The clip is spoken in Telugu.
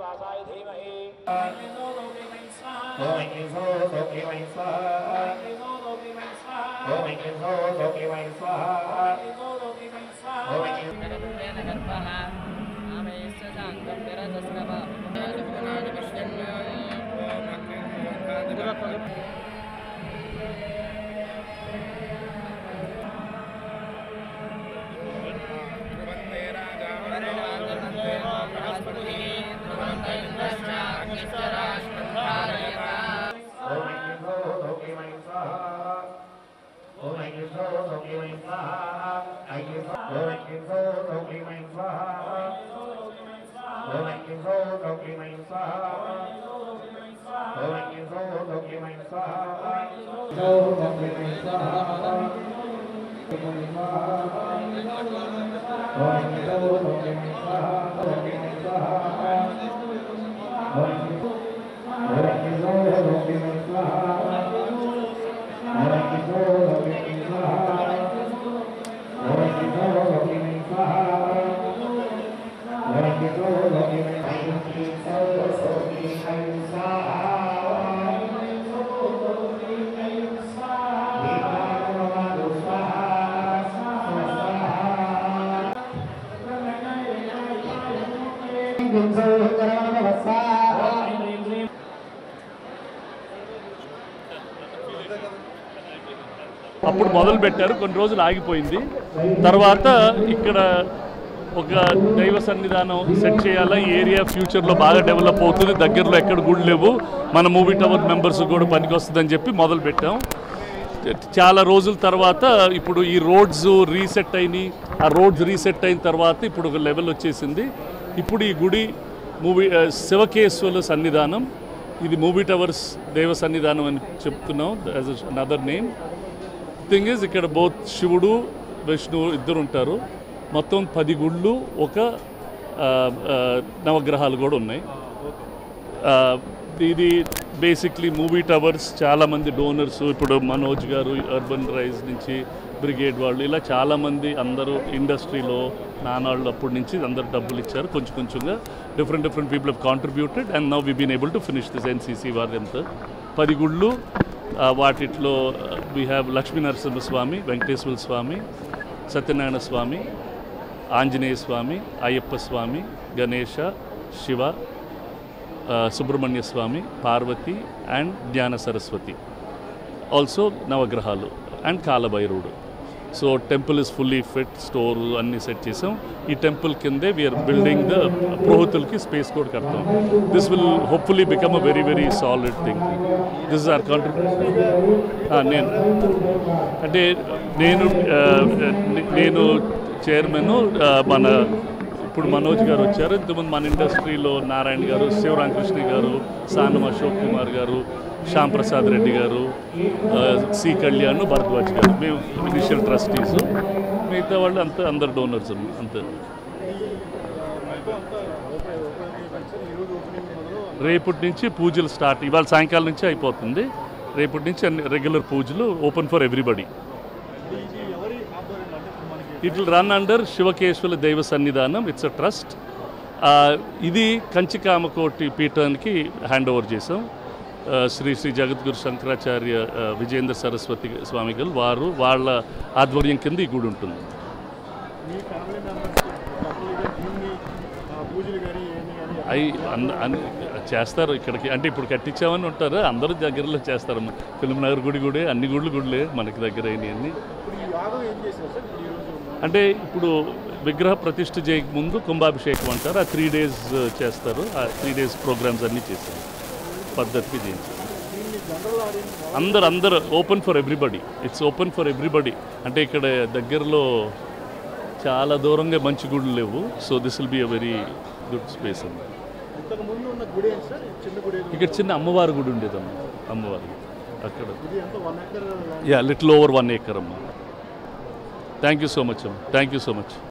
वासाय धीमहि ఓం ఐంసో సోక్లిమై స్వాహ ఓం ఐంసో సోక్లిమై స్వాహ ఓం ఐంసో ఓం ఐంసో సోక్లిమై స్వాహ ఓం ఐంసో సోక్లిమై స్వాహ ఐంసో ఓం ఐంసో సోక్లిమై స్వాహ ఓం ఐంసో సోక్లిమై స్వాహ ఓం ఐంసో సోక్లిమై స్వాహ సో సోక్లిమై స్వాహ ఓం ఐంసో సోక్లిమై స్వాహ సోక్లిమై స్వాహ ఓం ఐంసో అప్పుడు మొదలు పెట్టారు కొన్ని రోజులు ఆగిపోయింది తర్వాత ఇక్కడ ఒక దైవ సన్నిధానం సెట్ చేయాలా ఈ ఏరియా ఫ్యూచర్లో బాగా డెవలప్ అవుతుంది దగ్గరలో ఎక్కడ గుడి లేవు మన మూవీ టవర్ మెంబర్స్ కూడా పనికొస్తుందని చెప్పి మొదలు పెట్టాం చాలా రోజుల తర్వాత ఇప్పుడు ఈ రోడ్స్ రీసెట్ అయినాయి ఆ రోడ్స్ రీసెట్ అయిన తర్వాత ఇప్పుడు ఒక లెవెల్ వచ్చేసింది ఇప్పుడు ఈ గుడి మూవీ ఆ, శివకేశ్వరుల సన్నిధానం ఇది మూవీ టవర్స్ దేవ సన్నిధానం అని చెప్తున్నాం as another name thing is ఇక్కడ బోత్ శివుడు విష్ణువు ఇద్దరు ఉంటారు మొత్తం పది గుళ్ళు ఒక ఆ, ఆ, నవగ్రహాలు కూడా ఉన్నాయి ఆ, ఇది బేసిక్లీ మూవీ టవర్స్ చాలామంది డోనర్స్ ఇప్పుడు మనోజ్ గారు అర్బన్ రైజ్ నుంచి బ్రిగేడ్ వాళ్ళు ఇలా చాలామంది అందరూ ఇండస్ట్రీలో నానాళ్ళు అప్పటి నుంచి అందరు డబ్బులు ఇచ్చారు కొంచెం కొంచెంగా different different people have contributed and now we been able to finish this NCC వారిదంతా పది గుళ్ళు ఆ, వాటిట్లో వీ హ్యావ్ లక్ష్మీ నరసింహస్వామి వెంకటేశ్వర స్వామి సత్యనారాయణ స్వామి ఆంజనేయ స్వామి అయ్యప్ప స్వామి గణేష శివ ఆ, సుబ్రహ్మణ్య స్వామి పార్వతి అండ్ జ్ఞాన సరస్వతి ఆల్సో నవగ్రహాలు అండ్ కాలభైరవుడు so temple is fully fit store అన్ని సెట్ చేసాం ఈ టెంపుల్ కిందే వీఆర్ బిల్డింగ్ ద పురోహితులకి స్పేస్ కూడా కడతాం this will hopefully become a very very solid thing this is our contribution నేను అంటే నేను ఆ, నే- నేను చైర్మన్ మన ఇప్పుడు మనోజ్ గారు వచ్చారు ఇంతకుముందు మన ఇండస్ట్రీలో నారాయణ గారు శివరామకృష్ణ గారు సానం అశోక్ కుమార్ గారు శ్యామ్ ప్రసాద్ రెడ్డి గారు ఆ, సి కళ్యాణ్ భరద్వాజ్ గారు మేము ఇనిషియల్ ట్రస్టీస్ మిగతా వాళ్ళు అంత అందరు డోనర్స్ అంతే రేపటి నుంచి పూజలు స్టార్ట్ ఇవాళ సాయంకాలం నుంచి అయిపోతుంది రేపటి నుంచి అన్ని రెగ్యులర్ పూజలు open for everybody it will run under Shivakeshwara Daiva Sannidhanam it's a trust ఇది కంచికామకోటి పీఠానికి హ్యాండ్ ఓవర్ చేసాం ఆ, శ్రీ శ్రీ జగద్గురు శంకరాచార్య ఆ, విజేంద్ర సరస్వతి స్వామి గారు వారు వాళ్ళ ఆధ్వర్యం కింద ఈ గుడి ఉంటుంది మీ ఫ్యామిలీ మెంబర్స్ కంప్లీట్గా దీన్ని ఆ, పూజలు కానీ ఏమి కానీ అవి అంద అన్ని చేస్తారు ఇక్కడికి అంటే ఇప్పుడు కట్టించామని ఉంటారు అందరూ దగ్గరలో చేస్తారు ఫిల్మ్ నగర్ గుడి గుడి అన్ని గుళ్ళు గుళ్ళే మనకి దగ్గర అయినాయన్ని ఇప్పుడు ఈ యాగం ఏం చేశారు సార్ ఈ రోజు అంటే ఇప్పుడు విగ్రహ ప్రతిష్ఠ చేయక ముందు కుంభాభిషేకం అంటారు ఆ త్రీ డేస్ చేస్తారు ఆ త్రీ డేస్ ప్రోగ్రామ్స్ అన్నీ చేస్తారు పద్ధతికి చేయించారు దీన్ని జనరల్ ఆడియన్స్ అందరు అందరు open for everybody it's open for everybody అంటే ఇక్కడ దగ్గరలో చాలా దూరంగా మంచి గుడులు లేవు so this will be a very good space అన్నమాట ఇంతకు ముందు ఉన్న గుడి ఏంటి సార్ ఈ చిన్న గుడి ఏదో ఇక్కడ చిన్న అమ్మవారి గుడి ఉండేదమ్మా అమ్మవారి అక్కడ ఇది ఎంత one acre yeah little over one acre అమ్మా థ్యాంక్ యూ సో మచ్ అమ్మా థ్యాంక్ యూ సో మచ్